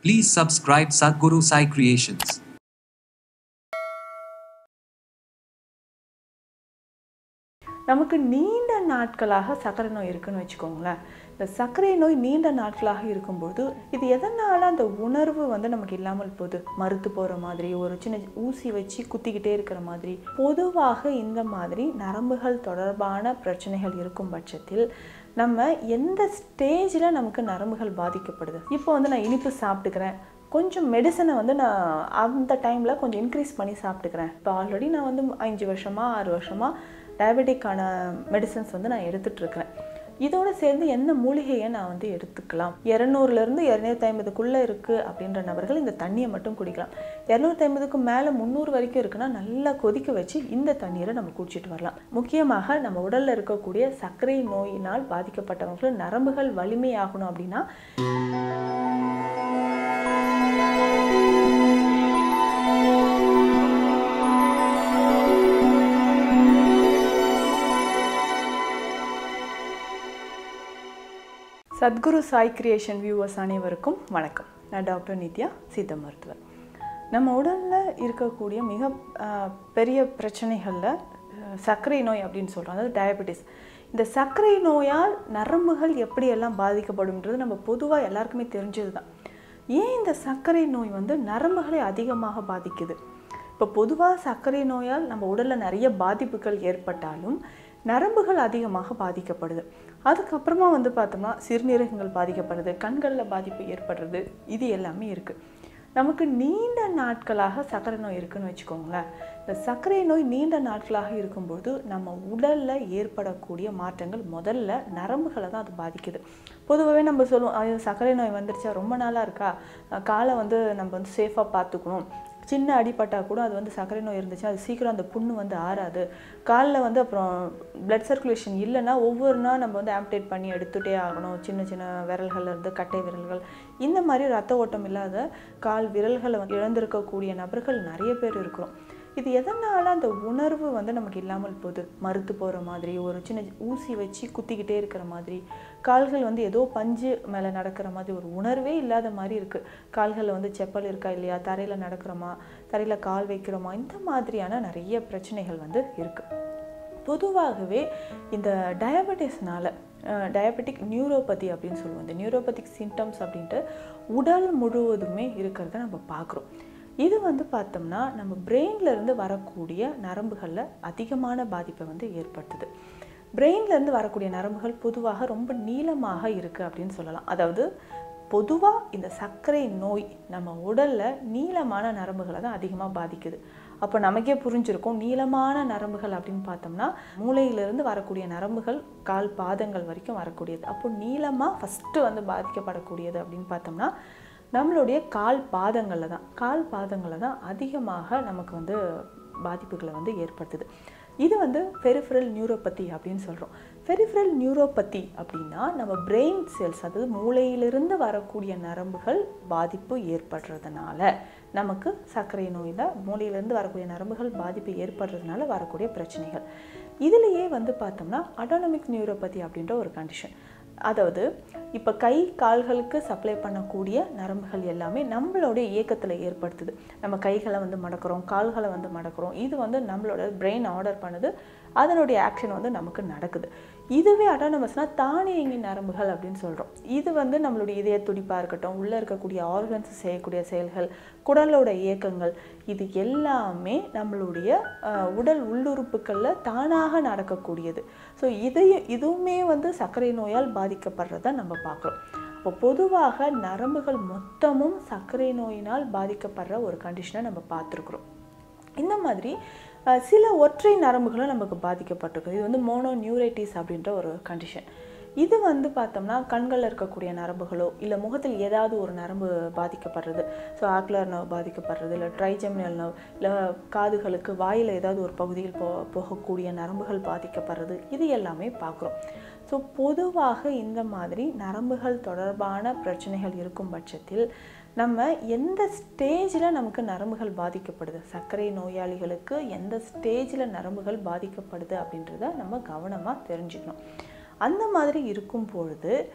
Please subscribe Sadhguru Sai Creations. நமக்கு நீண்ட நாட்களாக சர்க்கரை நோய் இருக்குன்னு வச்சுக்கோங்களேன் இந்த சர்க்கரை நோய் நீண்ட நாட்களாக இருக்கும்போது இது எதனால் அந்த உணர்வு வந்து நமக்கு இல்லாமல் போகுது மறுத்து போகிற மாதிரி ஒரு சின்ன ஊசி வச்சு குத்திக்கிட்டே இருக்கிற மாதிரி பொதுவாக இந்த மாதிரி நரம்புகள் தொடர்பான பிரச்சனைகள் இருக்கும் பட்சத்தில் நம்ம எந்த ஸ்டேஜில் நமக்கு நரம்புகள் பாதிக்கப்படுது இப்போ வந்து நான் இனிப்பு சாப்பிட்டுக்கிறேன் கொஞ்சம் மெடிசனை வந்து நான் அந்த டைமில் கொஞ்சம் இன்க்ரீஸ் பண்ணி சாப்பிட்டுக்கிறேன் இப்போ ஆல்ரெடி நான் வந்து அஞ்சு வருஷமாக ஆறு வருஷமாக டயபெட்டிக்கான மெடிசன்ஸ் வந்து நான் எடுத்துட்ருக்கிறேன் இதோடு சேர்ந்து எந்த மூலிகையை நான் வந்து எடுத்துக்கலாம் இரநூறுலேருந்து இரநூத்தி ஐம்பதுக்குள்ளே இருக்குது அப்படின்ற நபர்கள் இந்த தண்ணியை மட்டும் குடிக்கலாம் இரநூத்தி ஐம்பதுக்கு மேலே முந்நூறு வரைக்கும் இருக்குன்னா நல்லா கொதிக்க வச்சு இந்த தண்ணீரை நம்ம குடிச்சிட்டு வரலாம் முக்கியமாக நம்ம உடலில் இருக்கக்கூடிய சர்க்கரை நோயினால் பாதிக்கப்பட்டவங்களுக்கு நரம்புகள் வலிமையாகணும் அப்படின்னா சத்குரு சாய் கிரியேஷன் வியூவர்ஸ் அனைவருக்கும் வணக்கம் நான் டாக்டர் நித்யா சித்த மருத்துவர் நம்ம உடலில் இருக்கக்கூடிய மிக ஆஹ், பெரிய பிரச்சனைகளில் ஆஹ், சர்க்கரை நோய் அப்படின்னு சொல்கிறோம் அதாவது டயபெட்டிஸ் இந்த சர்க்கரை நோயால் நரம்புகள் எப்படியெல்லாம் பாதிக்கப்படும்ன்றது நம்ம பொதுவாக எல்லாருக்குமே தெரிஞ்சது தான் ஏன் இந்த சர்க்கரை நோய் வந்து நரம்புகளை அதிகமாக பாதிக்குது இப்போ பொதுவாக சர்க்கரை நோயால் நம்ம உடலில் நிறைய பாதிப்புகள் ஏற்பட்டாலும் நரம்புகள் அதிகமாக பாதிக்கப்படுது அதுக்கப்புறமா வந்து பார்த்தோம்னா சிறுநீரகங்கள் பாதிக்கப்படுது கண்களில் பாதிப்பு ஏற்படுறது இது எல்லாமே இருக்குது நமக்கு நீண்ட நாட்களாக சர்க்கரை நோய் இருக்குன்னு வச்சுக்கோங்களேன் இந்த சர்க்கரை நோய் நீண்ட நாட்களாக இருக்கும்போது நம்ம உடலில் ஏற்படக்கூடிய மாற்றங்கள் முதல்ல நரம்புகளை தான் அது பாதிக்குது பொதுவாகவே நம்ம சொல்லுவோம் ஐயோ சர்க்கரை நோய் வந்துருச்சா ரொம்ப நாளாக இருக்கா அஹ் காலை வந்து நம்ம வந்து சேஃபாக பார்த்துக்கணும் சின்ன அடிப்பட்டா கூட அது வந்து சர்க்கரை நோய் இருந்துச்சு அது சீக்கிரம் அந்த புண்ணு வந்து ஆறாது காலில் வந்து அப்புறம் பிளட் சர்க்குலேஷன் இல்லைன்னா ஒவ்வொரு நாள் நம்ம வந்து ஆம்டேட் பண்ணி எடுத்துகிட்டே ஆகணும் சின்ன சின்ன விரல்கள் இருந்து கட்டை விரல்கள் இந்த மாதிரி ரத்த ஓட்டம் இல்லாத கால் விரல்களை வந்து இழந்திருக்கக்கூடிய நபர்கள் நிறைய பேர் இருக்கிறோம் இது எதனால் அந்த உணர்வு வந்து நமக்கு இல்லாமல் போகுது மறுத்து போகிற மாதிரி ஒரு சின்ன ஊசி வச்சு குத்திக்கிட்டே இருக்கிற மாதிரி கால்கள் வந்து ஏதோ பஞ்சு மேலே நடக்கிற மாதிரி ஒரு உணர்வே இல்லாத மாதிரி இருக்குது கால்களில் வந்து செப்பல் இருக்கா இல்லையா தரையில் நடக்கிறோமா தரையில் கால் வைக்கிறோமா இந்த மாதிரியான நிறைய பிரச்சனைகள் வந்து இருக்குது பொதுவாகவே இந்த டயபெட்டிஸ்னால டயபெட்டிக் நியூரோபதி அப்படின்னு சொல்லுவோம் இந்த நியூரோபதிக் சிம்டம்ஸ் அப்படின்ட்டு உடல் முழுவதுமே இருக்கிறத நம்ம பார்க்குறோம் இது வந்து பார்த்தோம்னா நம்ம பிரெயின்ல இருந்து வரக்கூடிய நரம்புகளில் அதிகமான பாதிப்பை வந்து ஏற்படுத்துது பிரெயின்ல இருந்து வரக்கூடிய நரம்புகள் பொதுவாக ரொம்ப நீளமாக இருக்குது அப்படின்னு சொல்லலாம் அதாவது பொதுவாக இந்த சர்க்கரை நோய் நம்ம உடலில் நீளமான நரம்புகளை தான் அதிகமாக பாதிக்குது அப்போ நமக்கே புரிஞ்சிருக்கும் நீளமான நரம்புகள் அப்படின்னு பார்த்தோம்னா மூளையிலிருந்து வரக்கூடிய நரம்புகள் கால் பாதங்கள் வரைக்கும் வரக்கூடியது அப்போ நீளமாக ஃபஸ்ட்டு வந்து பாதிக்கப்படக்கூடியது அப்படின்னு பார்த்தோம்னா நம்மளுடைய கால் பாதங்களில் தான் கால் பாதங்களில் தான் அதிகமாக நமக்கு வந்து பாதிப்புகளை வந்து ஏற்படுத்துது இது வந்து பெரிஃபரல் நியூரோபதி அப்படின்னு சொல்கிறோம் பெரிஃபரல் நியூரோபதி அப்படின்னா நம்ம பிரெயின் செல்ஸ் அதாவது மூளையிலிருந்து வரக்கூடிய நரம்புகள் பாதிப்பு ஏற்படுறதுனால நமக்கு சர்க்கரை நோயில் மூளையிலிருந்து வரக்கூடிய நரம்புகள் பாதிப்பு ஏற்படுறதுனால வரக்கூடிய பிரச்சனைகள் இதுலேயே வந்து பார்த்தோம்னா அட்டானமிக் நியூரோபதி அப்படின்ற ஒரு கண்டிஷன் அதாவது இப்போ கை கால்களுக்கு சப்ளை பண்ணக்கூடிய நரம்புகள் எல்லாமே நம்மளுடைய இயக்கத்தில் ஏற்படுத்துது நம்ம கைகளை வந்து மடக்கிறோம் கால்களை வந்து மடக்கிறோம் இது வந்து நம்மளோட பிரெயின் ஆர்டர் பண்ணுது அதனுடைய ஆக்ஷன் வந்து நமக்கு நடக்குது இதுவே அட்டானமஸ்னால் தானியங்கி நரம்புகள் அப்படின்னு சொல்கிறோம் இது வந்து நம்மளுடைய இதய துடிப்பாக இருக்கட்டும் உள்ளே இருக்கக்கூடிய ஆர்கன்ஸ் செய்யக்கூடிய செயல்கள் குடலோட இயக்கங்கள் இது எல்லாமே நம்மளுடைய அஹ், உடல் உள்ளுறுப்புகளில் தானாக நடக்கக்கூடியது ஸோ இதையும் இதுவுமே வந்து சர்க்கரை நோயால் பாதிக்கப்படுறத நம்ம பார்க்குறோம் இப்போ பொதுவாக நரம்புகள் மொத்தமும் சர்க்கரை நோயினால் பாதிக்கப்படுற ஒரு கண்டிஷனை நம்ம பார்த்துருக்குறோம் இந்த மாதிரி அஹ், சில ஒற்றை நரம்புகளும் நமக்கு பாதிக்கப்பட்டிருக்கு இது வந்து மோனோ நியூரைட்டிஸ் அப்படின்ற ஒரு கண்டிஷன் இது வந்து பார்த்தோம்னா கண்களில் இருக்கக்கூடிய நரம்புகளோ இல்லை முகத்தில் ஏதாவது ஒரு நரம்பு பாதிக்கப்படுறது ஸோ ஆக்லர் நர்வ் பாதிக்கப்படுறது இல்லை ட்ரைஜெமினல் நர்வ் இல்லை காதுகளுக்கு வாயில் ஏதாவது ஒரு பகுதியில் போ போகக்கூடிய நரம்புகள் பாதிக்கப்படுறது இது எல்லாமே பார்க்குறோம் ஸோ பொதுவாக இந்த மாதிரி நரம்புகள் தொடர்பான பிரச்சனைகள் இருக்கும் பட்சத்தில் நம்ம எந்த ஸ்டேஜில் நமக்கு நரம்புகள் பாதிக்கப்படுது சர்க்கரை நோயாளிகளுக்கு எந்த ஸ்டேஜில் நரம்புகள் பாதிக்கப்படுது அப்படின்றத நம்ம கவனமாக தெரிஞ்சுக்கணும் அந்த மாதிரி இருக்கும் பொழுது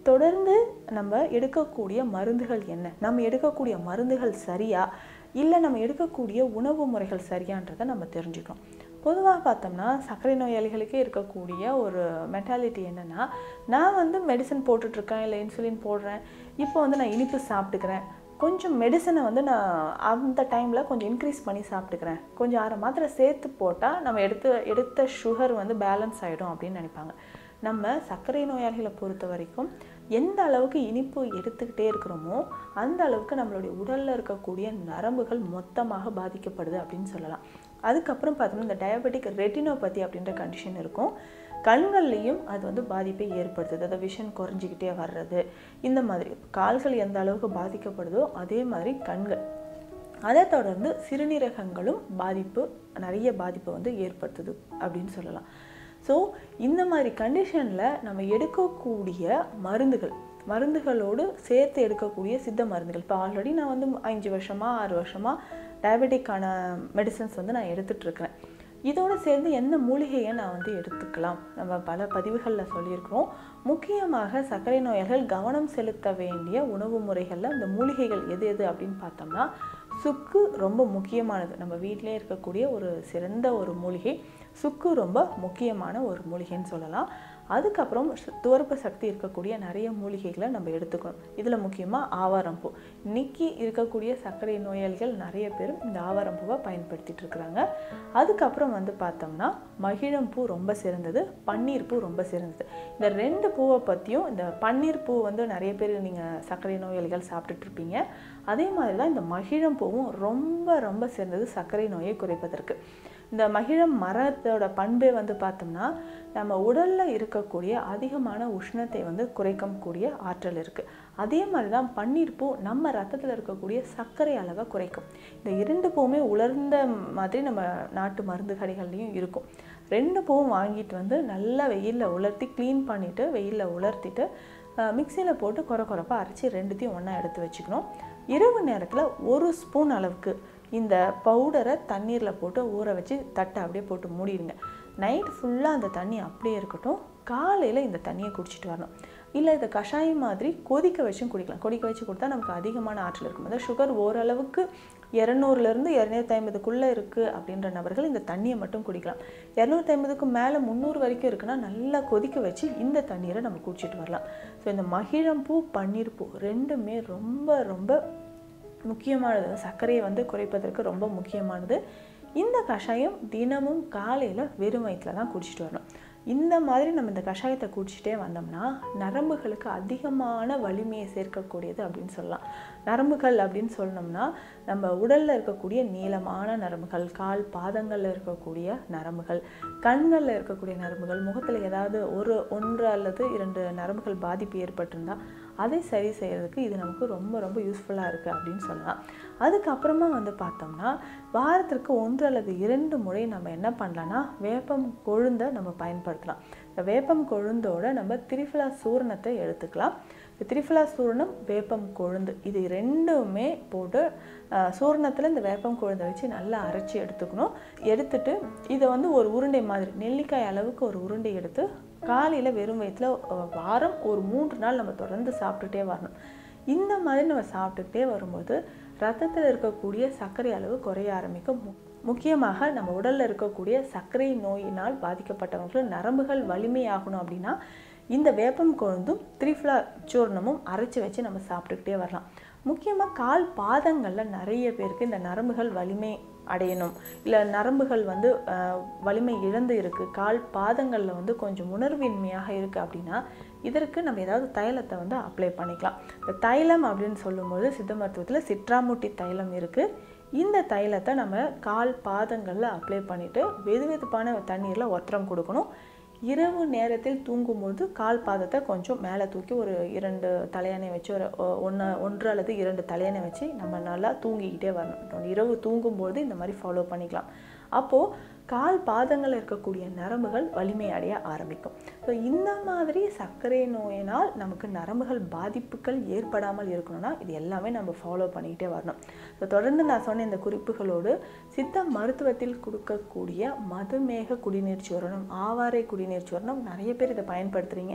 தொடர்ந்து நம்ம எடுக்கக்கூடிய மருந்துகள் என்ன நம்ம எடுக்கக்கூடிய மருந்துகள் சரியா இல்லை நம்ம எடுக்கக்கூடிய உணவு முறைகள் சரியான்றதை நம்ம தெரிஞ்சுக்கணும் பொதுவாக பார்த்தோம்னா சர்க்கரை நோயாளிகளுக்கே இருக்கக்கூடிய ஒரு மென்டாலிட்டி என்னென்னா நான் வந்து மெடிசன் போட்டுட்ருக்கேன் இல்லை இன்சுலின் போடுறேன் இப்போ வந்து நான் இனிப்பு சாப்பிட்டுக்கிறேன் கொஞ்சம் மெடிசனை வந்து நான் அந்த டைமில் கொஞ்சம் இன்க்ரீஸ் பண்ணி சாப்பிட்டுக்கிறேன் கொஞ்சம் அரை மாத்திரை சேர்த்து போட்டால் நம்ம எடுத்து எடுத்த சுகர் வந்து பேலன்ஸ் ஆகிடும் அப்படின்னு நினைப்பாங்க நம்ம சர்க்கரை நோயாளிகளை பொறுத்த வரைக்கும் எந்த அளவுக்கு இனிப்பு எடுத்துக்கிட்டே இருக்கிறோமோ அந்த அளவுக்கு நம்மளுடைய உடலில் இருக்கக்கூடிய நரம்புகள் மொத்தமாக பாதிக்கப்படுது அப்படின்னு சொல்லலாம் அதுக்கப்புறம் பார்த்தோம்னா இந்த டயபெட்டிக் ரெட்டினோபதி அப்படின்ற கண்டிஷன் இருக்கும் கண்கள்லேயும் அது வந்து பாதிப்பை ஏற்படுத்துது அதை விஷன் குறைஞ்சிக்கிட்டே வர்றது இந்த மாதிரி கால்கள் எந்த அளவுக்கு பாதிக்கப்படுதோ அதே மாதிரி கண்கள் அதை தொடர்ந்து சிறுநீரகங்களும் பாதிப்பு நிறைய பாதிப்பை வந்து ஏற்படுத்துது அப்படின்னு சொல்லலாம் ஸோ இந்த மாதிரி கண்டிஷனில் நம்ம எடுக்கக்கூடிய மருந்துகள் மருந்துகளோடு சேர்த்து எடுக்கக்கூடிய சித்த மருந்துகள் இப்போ ஆல்ரெடி நான் வந்து அஞ்சு வருஷமாக ஆறு வருஷமாக டயபெட்டிக்கான மெடிசன்ஸ் வந்து நான் எடுத்துகிட்ருக்கிறேன் இதோடு சேர்ந்து எந்த மூலிகையை நான் வந்து எடுத்துக்கலாம் நம்ம பல பதிவுகளில் சொல்லியிருக்கிறோம் முக்கியமாக சர்க்கரை நோயாளிகள் கவனம் செலுத்த வேண்டிய உணவு முறைகளில் இந்த மூலிகைகள் எது எது அப்படின்னு பார்த்தோம்னா சுக்கு ரொம்ப முக்கியமானது நம்ம வீட்டிலே இருக்கக்கூடிய ஒரு சிறந்த ஒரு மூலிகை சுக்கு ரொம்ப முக்கியமான ஒரு மூலிகைன்னு சொல்லலாம் அதுக்கப்புறம் துவர்ப்பு சக்தி இருக்கக்கூடிய நிறைய மூலிகைகளை நம்ம எடுத்துக்கணும் இதில் முக்கியமாக ஆவாரம்பூ இன்னைக்கு இருக்கக்கூடிய சர்க்கரை நோயாளிகள் நிறைய பேர் இந்த ஆவாரம்பூவை பயன்படுத்திட்டு இருக்கிறாங்க அதுக்கப்புறம் வந்து பார்த்தோம்னா மகிழம்பூ ரொம்ப சிறந்தது பன்னீர் பூ ரொம்ப சிறந்தது இந்த ரெண்டு பூவை பற்றியும் இந்த பன்னீர் பூ வந்து நிறைய பேர் நீங்கள் சர்க்கரை நோயாளிகள் சாப்பிட்டுட்டு இருப்பீங்க அதே மாதிரி தான் இந்த மகிழம்பூவும் ரொம்ப ரொம்ப சிறந்தது சர்க்கரை நோயை குறைப்பதற்கு இந்த மகிழம் மரத்தோட பண்பே வந்து பார்த்தோம்னா நம்ம உடலில் இருக்கக்கூடிய அதிகமான உஷ்ணத்தை வந்து குறைக்கக்கூடிய ஆற்றல் இருக்குது அதே மாதிரி தான் பன்னீர் பூ நம்ம ரத்தத்தில் இருக்கக்கூடிய சர்க்கரை அளவை குறைக்கும் இந்த இரண்டு பூவுமே உலர்ந்த மாதிரி நம்ம நாட்டு மருந்து கடைகள்லையும் இருக்கும் ரெண்டு பூவும் வாங்கிட்டு வந்து நல்லா வெயிலில் உலர்த்தி க்ளீன் பண்ணிவிட்டு வெயிலில் உலர்த்திட்டு மிக்சியில் போட்டு குறை குறைப்பாக அரைச்சி ரெண்டுத்தையும் ஒன்றா எடுத்து வச்சுக்கணும் இரவு நேரத்தில் ஒரு ஸ்பூன் அளவுக்கு இந்த பவுடரை தண்ணீரில் போட்டு ஊற வச்சு தட்டை அப்படியே போட்டு மூடிடுங்க நைட் ஃபுல்லாக அந்த தண்ணி அப்படியே இருக்கட்டும் காலையில் இந்த தண்ணியை குடிச்சிட்டு வரணும் இல்லை இதை கஷாயம் மாதிரி கொதிக்க வச்சும் குடிக்கலாம் கொதிக்க வச்சு கொடுத்தா நமக்கு அதிகமான ஆற்றல் இருக்கும் அதாவது சுகர் ஓரளவுக்கு இரநூறுலேருந்து இரநூத்தி ஐம்பதுக்குள்ளே இருக்குது அப்படின்ற நபர்கள் இந்த தண்ணியை மட்டும் குடிக்கலாம் இரநூத்தி ஐம்பதுக்கு மேலே முந்நூறு வரைக்கும் இருக்குன்னா நல்லா கொதிக்க வச்சு இந்த தண்ணீரை நம்ம குடிச்சிட்டு வரலாம் ஸோ இந்த மகிழம்பூ பன்னீர் பூ ரெண்டுமே ரொம்ப ரொம்ப முக்கியமானது சர்க்கரையை வந்து குறைப்பதற்கு ரொம்ப முக்கியமானது இந்த கஷாயம் தினமும் காலையில் வெறும் வயிற்றில் தான் குடிச்சிட்டு வரணும் இந்த மாதிரி நம்ம இந்த கஷாயத்தை குடிச்சிட்டே வந்தோம்னா நரம்புகளுக்கு அதிகமான வலிமையை சேர்க்கக்கூடியது அப்படின்னு சொல்லலாம் நரம்புகள் அப்படின்னு சொன்னோம்னா நம்ம உடலில் இருக்கக்கூடிய நீளமான நரம்புகள் கால் பாதங்களில் இருக்கக்கூடிய நரம்புகள் கண்களில் இருக்கக்கூடிய நரம்புகள் முகத்தில் ஏதாவது ஒரு ஒன்று அல்லது இரண்டு நரம்புகள் பாதிப்பு ஏற்பட்டிருந்தால் அதை சரி செய்கிறதுக்கு இது நமக்கு ரொம்ப ரொம்ப யூஸ்ஃபுல்லாக இருக்குது அப்படின்னு சொல்லலாம் அதுக்கப்புறமா வந்து பார்த்தோம்னா வாரத்திற்கு ஒன்று அல்லது இரண்டு முறை நம்ம என்ன பண்ணலான்னா வேப்பம் கொழுந்தை நம்ம பயன்படுத்தலாம் இந்த வேப்பம் கொழுந்தோட நம்ம திரிஃபிலா சூரணத்தை எடுத்துக்கலாம் இந்த திரிஃபிலா சூரணம் வேப்பம் கொழுந்து இது ரெண்டுமே போட்டு சூரணத்தில் இந்த வேப்பம் கொழுந்தை வச்சு நல்லா அரைச்சி எடுத்துக்கணும் எடுத்துட்டு இதை வந்து ஒரு உருண்டை மாதிரி நெல்லிக்காய் அளவுக்கு ஒரு உருண்டை எடுத்து காலையில் வெறும் வயிற்றில் வாரம் ஒரு மூன்று நாள் நம்ம தொடர்ந்து சாப்பிட்டுட்டே வரணும் இந்த மாதிரி நம்ம சாப்பிட்டுக்கிட்டே வரும்போது ரத்தத்தில் இருக்கக்கூடிய சர்க்கரை அளவு குறைய ஆரம்பிக்கும் முக்கியமாக நம்ம உடலில் இருக்கக்கூடிய சர்க்கரை நோயினால் பாதிக்கப்பட்டவங்களுக்கு நரம்புகள் வலிமையாகணும் அப்படின்னா இந்த வேப்பம் கொழுந்தும் த்ரீஃப்ளா சூர்ணமும் அரைச்சி வச்சு நம்ம சாப்பிட்டுக்கிட்டே வரலாம் முக்கியமாக கால் பாதங்களில் நிறைய பேருக்கு இந்த நரம்புகள் வலிமை அடையணும் இல்லை நரம்புகள் வந்து வலிமை இழந்து இருக்குது கால் பாதங்களில் வந்து கொஞ்சம் உணர்வின்மையாக இருக்குது அப்படின்னா இதற்கு நம்ம ஏதாவது தைலத்தை வந்து அப்ளை பண்ணிக்கலாம் இந்த தைலம் அப்படின்னு சொல்லும்போது சித்த மருத்துவத்தில் சிட்ராமுட்டி தைலம் இருக்குது இந்த தைலத்தை நம்ம கால் பாதங்களில் அப்ளை பண்ணிவிட்டு வெது வெதுப்பான தண்ணீரில் ஒத்தரம் கொடுக்கணும் இரவு நேரத்தில் தூங்கும்போது கால் பாதத்தை கொஞ்சம் மேலே தூக்கி ஒரு இரண்டு தலையணை வச்சு ஒரு ஒன்று ஒன்று அல்லது இரண்டு தலையணை வச்சு நம்ம நல்லா தூங்கிக்கிட்டே வரணும் இரவு தூங்கும்போது இந்த மாதிரி ஃபாலோ பண்ணிக்கலாம் அப்போது கால் பாதங்களில் இருக்கக்கூடிய நரம்புகள் வலிமை அடைய ஆரம்பிக்கும் ஸோ இந்த மாதிரி சர்க்கரை நோயினால் நமக்கு நரம்புகள் பாதிப்புகள் ஏற்படாமல் இருக்கணும்னா இது எல்லாமே நம்ம ஃபாலோ பண்ணிக்கிட்டே வரணும் ஸோ தொடர்ந்து நான் சொன்ன இந்த குறிப்புகளோடு சித்த மருத்துவத்தில் கொடுக்கக்கூடிய மதுமேக குடிநீர் சூரணம் ஆவாரை குடிநீர் சூரணம் நிறைய பேர் இதை பயன்படுத்துகிறீங்க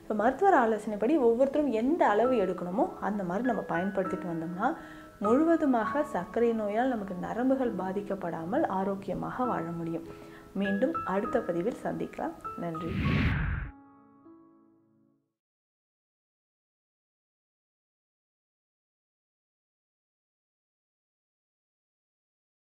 இப்போ மருத்துவர் ஆலோசனைப்படி ஒவ்வொருத்தரும் எந்த அளவு எடுக்கணுமோ அந்த மாதிரி நம்ம பயன்படுத்திட்டு வந்தோம்னா முழுவதுமாக சர்க்கரை நோயால் நமக்கு நரம்புகள் பாதிக்கப்படாமல் ஆரோக்கியமாக வாழ முடியும் மீண்டும் அடுத்த பதிவில் சந்திக்கலாம் நன்றி